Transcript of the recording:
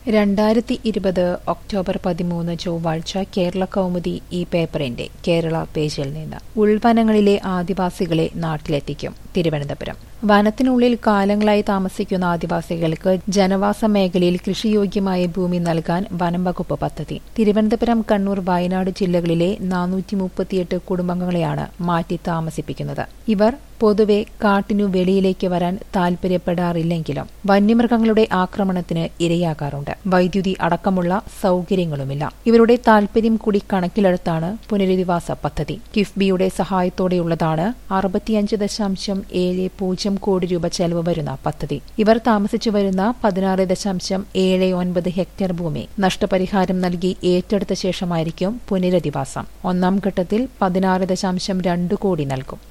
രണ്ടായിരത്തി ഇരുപത് ഒക്ടോബർ പതിമൂന്ന് ചൊവ്വാഴ്ച കേരള കൗമുദി ഈ പേപ്പറിന്റെ കേരള പേജിൽ നിന്ന് ഉൾവനങ്ങളിലെ ആദിവാസികളെ നാട്ടിലെത്തിക്കും തിരുവനന്തപുരം വനത്തിനുള്ളിൽ കാലങ്ങളായി താമസിക്കുന്ന ആദിവാസികൾക്ക് ജനവാസ മേഖലയിൽ കൃഷിയോഗ്യമായ ഭൂമി നൽകാൻ വനം വകുപ്പ് പദ്ധതി തിരുവനന്തപുരം കണ്ണൂർ വയനാട് ജില്ലകളിലെ നാനൂറ്റി മുപ്പത്തിയെട്ട് കുടുംബങ്ങളെയാണ് മാറ്റി താമസിപ്പിക്കുന്നത് ഇവർ പൊതുവെ കാട്ടിനു വെളിയിലേക്ക് വരാൻ താൽപര്യപ്പെടാറില്ലെങ്കിലും വന്യമൃഗങ്ങളുടെ ആക്രമണത്തിന് ഇരയാകാറുണ്ട് വൈദ്യുതി അടക്കമുള്ള സൗകര്യങ്ങളുമില്ല ഇവരുടെ താൽപര്യം കൂടി കണക്കിലെടുത്താണ് പുനരധിവാസ പദ്ധതി കിഫ്ബിയുടെ സഹായത്തോടെയുള്ളതാണ് അറുപത്തിയഞ്ച് ദശാംശം ഏഴ് പൂജ്യം കോടി രൂപ ചെലവ് വരുന്ന പദ്ധതി ഇവർ താമസിച്ചു വരുന്ന പതിനാറ് ദശാംശം ഏഴ് ഒൻപത് ഹെക്ടർ ഭൂമി നഷ്ടപരിഹാരം നൽകി ഏറ്റെടുത്ത ശേഷമായിരിക്കും പുനരധിവാസം ഒന്നാം ഘട്ടത്തിൽ പതിനാറ് ദശാംശം രണ്ട് കോടി നൽകും